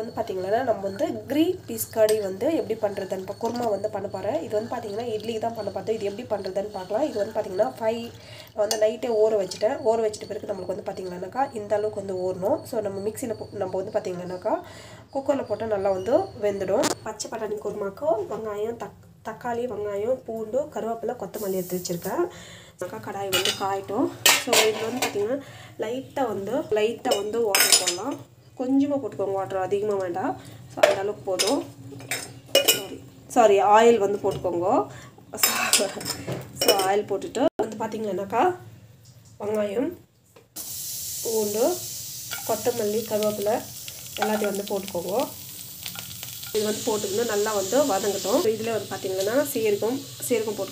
வந்து பார்த்தீங்கன்னா நம்ம வந்து க்ரீன் பீஸ் கறி வந்து எப்படி பண்ணுறதுன்னு பா- குருமா வந்து பண்ண போகிறேன் இது வந்து பார்த்தீங்கன்னா இட்லி தான் பண்ண பார்த்தோம் இது எப்படி பண்ணுறதுன்னு பார்க்கலாம் இது வந்து பார்த்தீங்கன்னா ஃபைவ் வந்து நைட்டே ஊற வச்சுட்டேன் ஊற வச்சுட்ட பிறகு நம்மளுக்கு வந்து பார்த்தீங்கன்னாக்கா இந்த அளவுக்கு வந்து ஊறணும் ஸோ நம்ம மிக்சியில் நம்ம வந்து பார்த்தீங்கன்னாக்கா குக்கரில் போட்டால் நல்லா வந்து வெந்துடும் பச்சை பட்டாணி குருமாக்கு வெங்காயம் தக் தக்காளி வெங்காயம் பூண்டு கருவேப்பிலை கொத்தமல்லி எடுத்து வச்சுருக்கேன் அக்கா கடாய் வந்து காயட்டும் ஸோ இதில் வந்து பார்த்திங்கன்னா லைட்டாக வந்து லைட்டாக வந்து வாட்டர் போடலாம் கொஞ்சமாக போட்டுக்கோங்க வாட்டர் அதிகமாக வேண்டாம் ஸோ அந்த அளவுக்கு போதும் சாரி சாரி ஆயில் வந்து போட்டுக்கோங்க ஸோ ஆயில் போட்டுட்டு வந்து பார்த்தீங்கன்னாக்கா வெங்காயம் பூண்டு கொத்தமல்லி கருவேப்பிலை எல்லாத்தையும் வந்து போட்டுக்கோங்க இது வந்து போட்டுக்கணும் நல்லா வந்து வதங்கட்டும் இதில் வந்து பார்த்தீங்கன்னா சீரகம் சீரகம் போட்டு